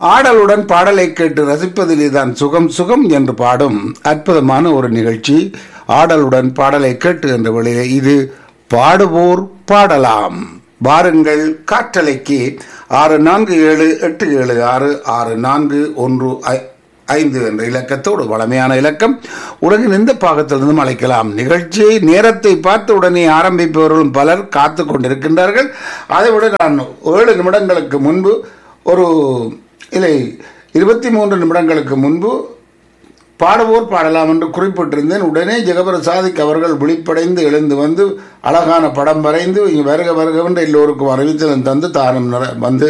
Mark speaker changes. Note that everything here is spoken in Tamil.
Speaker 1: ஆடலுடன் பாடலை கேட்டு ரசிப்பதிலே தான் சுகம் சுகம் என்று பாடும் அற்புதமான ஒரு நிகழ்ச்சி ஆடலுடன் பாடலை கேட்டு என்ற வழியிலே இது பாடுவோர் பாடலாம் வாருங்கள் காற்றலைக்கு ஆறு நான்கு ஏழு எட்டு ஏழு ஆறு ஆறு நான்கு ஒன்று ஐ- ஐந்து என்ற இலக்கத்தோடு வளமையான இலக்கம் உலகின் எந்த பாகத்திலிருந்தும் அழைக்கலாம் நிகழ்ச்சியை நேரத்தை பார்த்து உடனே ஆரம்பிப்பவர்களும் பலர் காத்து கொண்டிருக்கின்றார்கள் அதைவிட நான் ஏழு நிமிடங்களுக்கு முன்பு ஒரு இல்லை இருபத்தி மூன்று நிமிடங்களுக்கு முன்பு பாடுவோர் பாடலாம் என்று குறிப்பிட்டிருந்தேன் உடனே ஜெகபர சாதிக் அவர்கள் விழிப்படைந்து எழுந்து வந்து அழகான படம் வரைந்து இங்கு வருக வருக என்று எல்லோருக்கும் அறிவித்தலும் தந்து தானும் நிற- வந்து